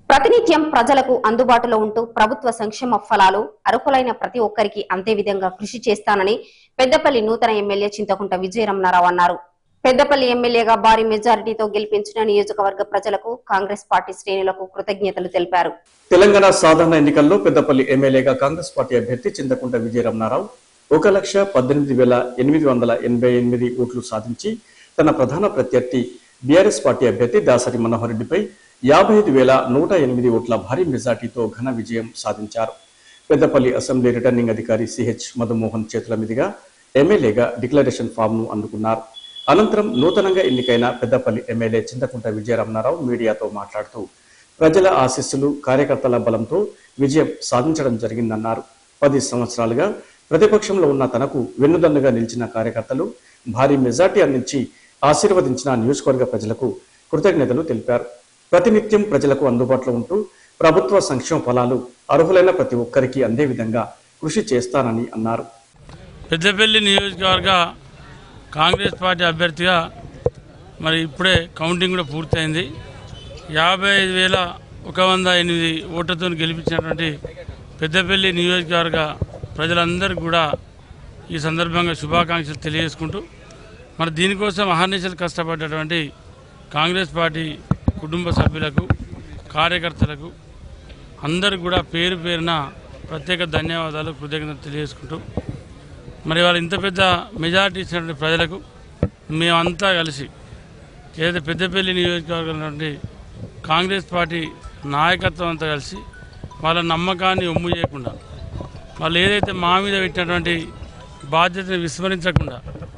ప్రతినిత్యం ప్రజలకు అందుబాటులో ఉంటూ ప్రభుత్వ సంక్షేమ ఫలాలు అర్హులైన ప్రతి ఒక్కరికి అంతే విధంగా కృషి చేస్తానని పెద్దపల్లి నూతన ఎమ్మెల్యే చింతకుంట విజయరమణారావు అన్నారు పెద్దపల్లి ఎమ్మెల్యేగా భారీ మెజారిటీతో గెలిపించిన నియోజకవర్గ ప్రజలకు కాంగ్రెస్ పార్టీ శ్రేణులకు కృతజ్ఞతలు తెలిపారు తెలంగాణ సాధారణ ఎన్నికల్లో పెద్దపల్లి ఎమ్మెల్యేగా కాంగ్రెస్ పార్టీ అభ్యర్థి చింతకుంట విజయరమణారావు ఒక లక్ష పద్దెనిమిది వేల ఎనిమిది వందల ఎనభై ఎనిమిది ఓట్లు సాధించి తన ప్రధాన ప్రత్యర్థి బీఆర్ఎస్ పార్టీ అభ్యర్థి దాసరి మనోహర్ రెడ్డిపై యాభై ఐదు వేల నూట ఎనిమిది ఓట్ల భారీ మెజార్టీతో ఘన విజయం సాధించారు పెద్దపల్లి అసెంబ్లీ రిటర్నింగ్ అధికారి సిహెచ్ మధుమోహన్ చేతుల మీదుగా ఎమ్మెల్యేగా డిక్లరేషన్ ఫామ్ ను అందుకున్నారు అనంతరం నూతనంగా ఎన్నికైన పెద్దపల్లి ఎమ్మెల్యే చింతకుంట విజయరమణారావు మీడియాతో మాట్లాడుతూ ప్రజల ఆశీస్సులు కార్యకర్తల బలంతో విజయం సాధించడం జరిగిందన్నారు పది సంవత్సరాలుగా ప్రతిపక్షంలో ఉన్న తనకు వెన్నుదన్నుగా నిలిచిన కార్యకర్తలు భారీ మెజార్టీ అందించి ఆశీర్వదించిన నియోజకవర్గ ప్రజలకు కృతజ్ఞతలు తెలిపారు ప్రతినిత్యం ప్రజలకు అందుబాటులో ఉంటూ ప్రభుత్వ సంక్షేమ ఫలాలు అర్హులైన ప్రతి ఒక్కరికి అందే విధంగా కృషి చేస్తానని అన్నారు పెద్దపల్లి నియోజకవర్గ కాంగ్రెస్ పార్టీ అభ్యర్థిగా మరి ఇప్పుడే కౌంటింగ్ కూడా పూర్తయింది యాభై ఐదు వేల ఒక వంద ఎనిమిది ఓట్లతో గెలిపించినటువంటి పెద్దపల్లి నియోజకవర్గ ప్రజలందరికీ కూడా ఈ సందర్భంగా శుభాకాంక్షలు తెలియజేసుకుంటూ మరి దీనికోసం అహర్నిశలు కష్టపడ్డటువంటి కాంగ్రెస్ పార్టీ కుటుంబ సభ్యులకు కార్యకర్తలకు అందరికి కూడా పేరు పేరున ప్రత్యేక ధన్యవాదాలు కృతజ్ఞతలు తెలియజేసుకుంటూ మరి వాళ్ళు ఇంత పెద్ద మెజార్టీ ఇచ్చినటువంటి ప్రజలకు మేమంతా కలిసి ఏదైతే పెద్దపల్లి నియోజకవర్గంలో నుండి కాంగ్రెస్ పార్టీ నాయకత్వం అంతా కలిసి వాళ్ళ నమ్మకాన్ని ఒమ్ము చేయకుండా వాళ్ళు ఏదైతే మా మీద పెట్టినటువంటి బాధ్యతను విస్మరించకుండా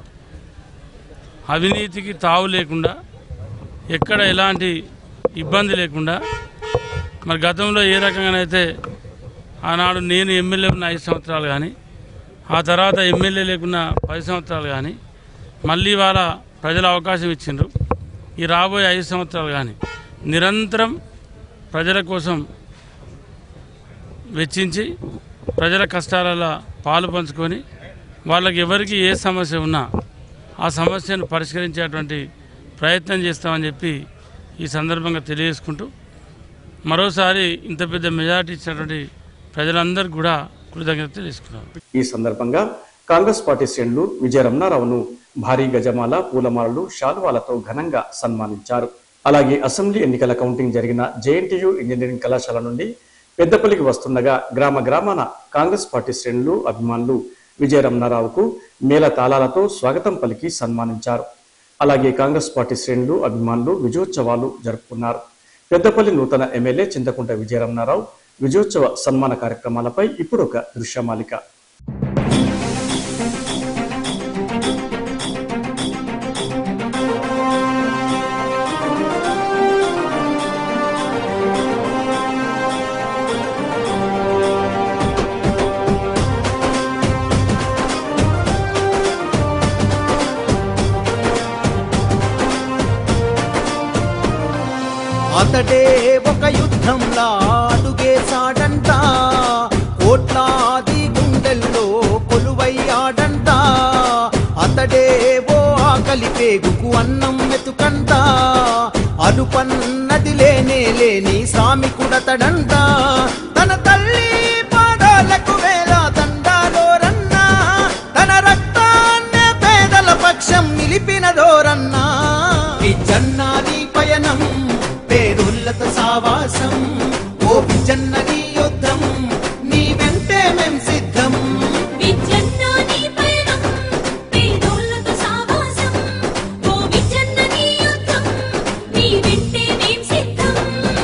అవినీతికి తావు లేకుండా ఎక్కడ ఎలాంటి ఇబ్బంది లేకుండా మరి గతంలో ఏ రకంగానైతే ఆనాడు నేను ఎమ్మెల్యే ఉన్న ఐదు సంవత్సరాలు కానీ ఆ తర్వాత ఎమ్మెల్యే లేకున్న పది సంవత్సరాలు కానీ మళ్ళీ వాళ్ళ ప్రజలు అవకాశం ఇచ్చిండ్రు ఈ రాబోయే ఐదు సంవత్సరాలు కానీ నిరంతరం ప్రజల కోసం వెచ్చించి ప్రజల కష్టాలలో పాలు పంచుకొని వాళ్ళకి ఎవరికి ఏ సమస్య ఉన్నా ఆ సమస్యను పరిష్కరించేటువంటి ప్రయత్నం చేస్తామని చెప్పి ఈ సందర్భంగా తెలియజేసుకుంటూ మరోసారి ఇంత పెద్ద మెజారిటీ ఇచ్చినటువంటి ప్రజలందరికీ కూడా కృతజ్ఞత తెలియజేసుకున్నాను ఈ సందర్భంగా కాంగ్రెస్ పార్టీ శ్రేణులు విజయ రమణారావును భారీ గజమాల పూలమాలలు శాలువాలతో ఘనంగా సన్మానించారు అలాగే అసెంబ్లీ ఎన్నికల కౌంటింగ్ జరిగిన జేఎన్టీయు ఇంజనీరింగ్ కళాశాల నుండి పెద్దపల్లికి వస్తుండగా గ్రామ గ్రామాన కాంగ్రెస్ పార్టీ శ్రేణులు అభిమానులు విజయ రమణారావుకు మేళ తాళాలతో స్వాగతం పలికి సన్మానించారు అలాగే కాంగ్రెస్ పార్టీ శ్రేణులు అభిమానులు విజయోత్సవాలు జరుపుకున్నారు పెద్దపల్లి నూతన ఎమ్మెల్యే చింతకుంట విజయరమణారావు విజయోత్సవ సన్మాన కార్యక్రమాలపై ఇప్పుడు ఒక దృశ్యమాలిక అతడే ఒక యుద్ధంలా అడుగేశాడంట కోట్లాది గుండెల్లో కొలువయ్యాడంట అతడే ఓ ఆకలి పేగుకు అన్నం మెతుకంట అడుపన్నది లేనే లేని సామికుడతడంట తన తల్లి పాదాలకు వేల దండాలోరన్నా తన రక్తాన్నే పేదల పక్షం నిలిపినదోరన్నా విజన్నాది పయనం పేరుల్లత సావాసం ఓ విజన్నది యుద్ధం నీ వెంటే మేం సిద్ధం విజన్న నీ పయనం పేదోళ్ళతో సావాసం ఓ విజన్న నీ యుద్ధం నీ వెంటే మేం సిద్ధం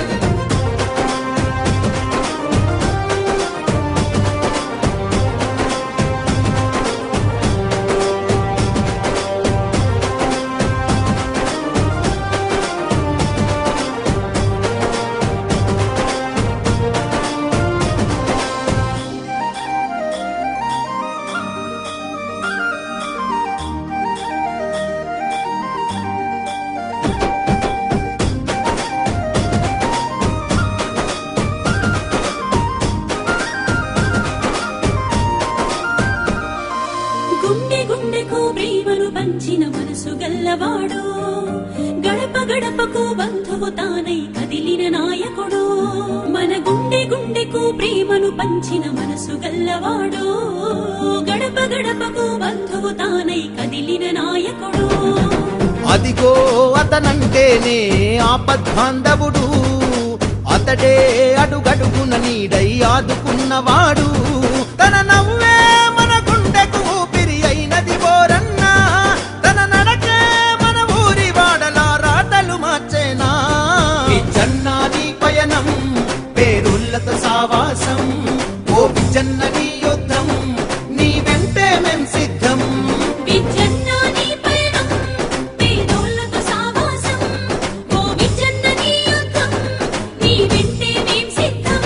గుండె గుండెకు ప్రేమను పంచిన మనసు గల్లవాడు గడప గడపకు బంధువు తానై కదిలిన నాయకుడు మన గుండె గుండెకు ప్రేమను పంచిన మనసు గల్లవాడు గడప గడపకు బంధువు తానై కదిలిన నాయకుడు అదిగో అతనంటేనే ఆపద్బాంధవుడు అతడే అడుగడుగున నీడై ఆదుకున్నవాడు తన నవ్వే మన గుండెకు ఊపిరి అయినది బోరన్నా తన నడకే మన ఊరి వాడల రాతలు మార్చేనా ఈ జన్నాని పయనం పేరుల్లత సావాసం ఓ జన్నని యుద్ధం నీ వెంటే మేం సిద్ధం విజన్న నీ పయనం పేదోళ్ళతో సావాసం ఓ విజన్న నీ యుద్ధం నీ వెంటే మేం సిద్ధం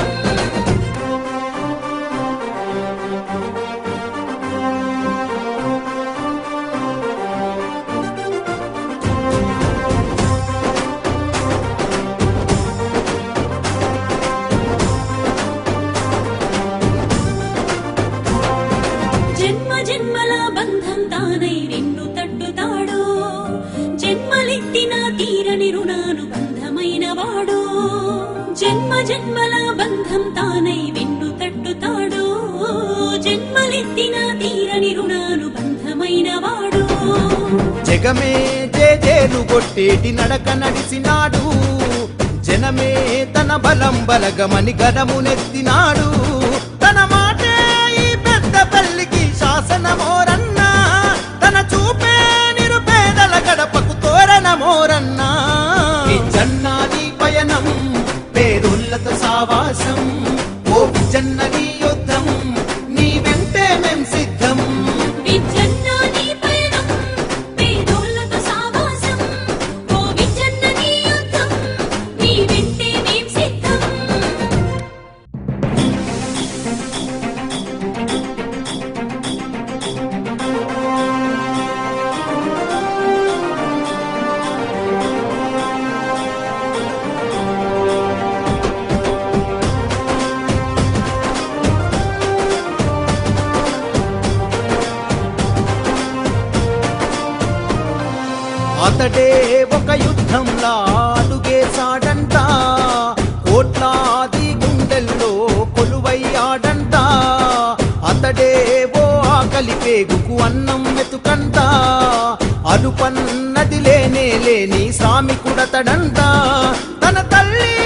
జన్మ జన్మల బంధం తానై నిన్ను తట్టుతాడు జన్మలెత్తిన తీరని రుణాను బంధమైన వాడు జన్మ జన్మల బంధం తానై నిన్ను తట్టుతాడు జన్మలెత్తిన తీరని రుణాను బంధమైన వాడు జగమే జేజేలు కొట్టేటి నడక నడిసినాడు జనమే తన బలం బలగమని గడమునెత్తినాడు తన మాటే ఈ పెద్ద పల్లికి శాసనమోరన్నా తన చూపే నిరుపేదల గడపకు తోరణమోరన్నా ఈ జన్నాని పయనం పేరుల్లత సావాసం ఓ జన్నని యుద్ధం నీ వెంటే మేం సిద్ధం విజన్న నీ పయనం పేదోళ్ళతో సావాసం ఓ విజన్న నీ యుద్ధం నీ వెంటే మేం సిద్ధం అతడే ఒక యుద్ధంలా అడుగేశాడంట కోట్లాది గుండెల్లో కొలువయ్యాడంట అతడే ఓ ఆకలి పేగుకు అన్నం మెతుకంట అడుపన్నది లేనే లేని శ్రామికుడతడంట తన తల్లి